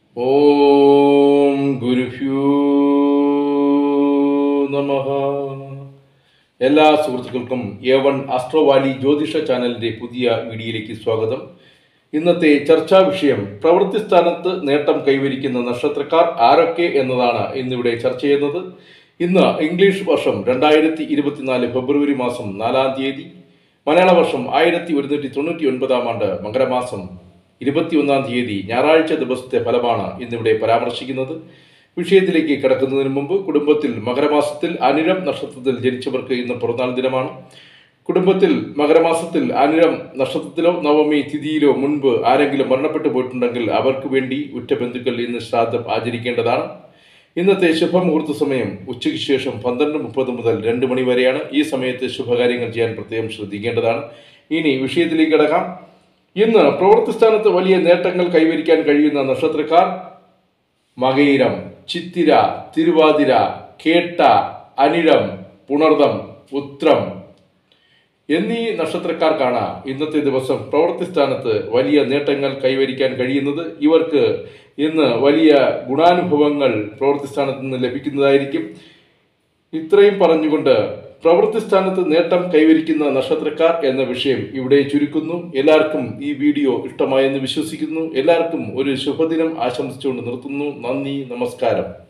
ഓം ഗുരുഭ്യോ നമ എല്ലാ സുഹൃത്തുക്കൾക്കും എ വൺ ആസ്ട്രോവാലി ജ്യോതിഷ ചാനലിന്റെ പുതിയ വീഡിയോയിലേക്ക് സ്വാഗതം ഇന്നത്തെ ചർച്ചാ വിഷയം പ്രവൃത്തി സ്ഥാനത്ത് നേട്ടം കൈവരിക്കുന്ന നക്ഷത്രക്കാർ ആരൊക്കെ എന്നതാണ് ഇന്നിവിടെ ചർച്ച ചെയ്യുന്നത് ഇന്ന് ഇംഗ്ലീഷ് വർഷം രണ്ടായിരത്തി ഇരുപത്തിനാല് ഫെബ്രുവരി മാസം നാലാം തീയതി മലയാള വർഷം ആയിരത്തി ഒരുന്നൂറ്റി തൊണ്ണൂറ്റി ഒൻപതാം ആണ്ട് മകരമാസം ഇരുപത്തിയൊന്നാം തീയതി ഞായറാഴ്ച ദിവസത്തെ ഫലമാണ് ഇന്നിവിടെ പരാമർശിക്കുന്നത് വിഷയത്തിലേക്ക് കിടക്കുന്നതിന് മുമ്പ് കുടുംബത്തിൽ മകരമാസത്തിൽ അനിരം നക്ഷത്രത്തിൽ ജനിച്ചവർക്ക് ഇന്ന് പിറന്നാൾ ദിനമാണ് കുടുംബത്തിൽ മകരമാസത്തിൽ അനിരം നക്ഷത്രത്തിലോ നവമി തിഥിയിലോ മുൻപ് ആരെങ്കിലും മരണപ്പെട്ടു പോയിട്ടുണ്ടെങ്കിൽ അവർക്ക് വേണ്ടി ഉറ്റ ബന്ധുക്കൾ ഇന്ന് ശ്രാദ്ധം ആചരിക്കേണ്ടതാണ് ഇന്നത്തെ ശുഭമുഹൂർത്ത സമയം ഉച്ചയ്ക്ക് ശേഷം പന്ത്രണ്ട് മുപ്പത് മുതൽ രണ്ട് മണി വരെയാണ് ഈ സമയത്ത് ശുഭകാര്യങ്ങൾ ചെയ്യാൻ പ്രത്യേകം ശ്രദ്ധിക്കേണ്ടതാണ് ഇനി വിഷയത്തിലേക്ക് കിടക്കാം ഇന്ന് പ്രവൃത്തി സ്ഥാനത്ത് വലിയ നേട്ടങ്ങൾ കൈവരിക്കാൻ കഴിയുന്ന നക്ഷത്രക്കാർ മകയിരം ചിത്തിര തിരുവാതിര കേട്ട അനിഴം പുണർദം ഉത്രം എന്നീ നക്ഷത്രക്കാർക്കാണ് ഇന്നത്തെ ദിവസം പ്രവൃത്തി സ്ഥാനത്ത് വലിയ നേട്ടങ്ങൾ കൈവരിക്കാൻ കഴിയുന്നത് ഇവർക്ക് ഇന്ന് വലിയ ഗുണാനുഭവങ്ങൾ പ്രവൃത്തി സ്ഥാനത്ത് നിന്ന് ലഭിക്കുന്നതായിരിക്കും ഇത്രയും പറഞ്ഞുകൊണ്ട് പ്രവൃത്തി സ്ഥാനത്ത് നേട്ടം കൈവരിക്കുന്ന നക്ഷത്രക്കാർ എന്ന വിഷയം ഇവിടെ ചുരുക്കുന്നു എല്ലാവർക്കും ഈ വീഡിയോ ഇഷ്ടമായെന്ന് വിശ്വസിക്കുന്നു എല്ലാവർക്കും ഒരു ശുഭദിനം ആശംസിച്ചുകൊണ്ട് നിർത്തുന്നു നന്ദി നമസ്കാരം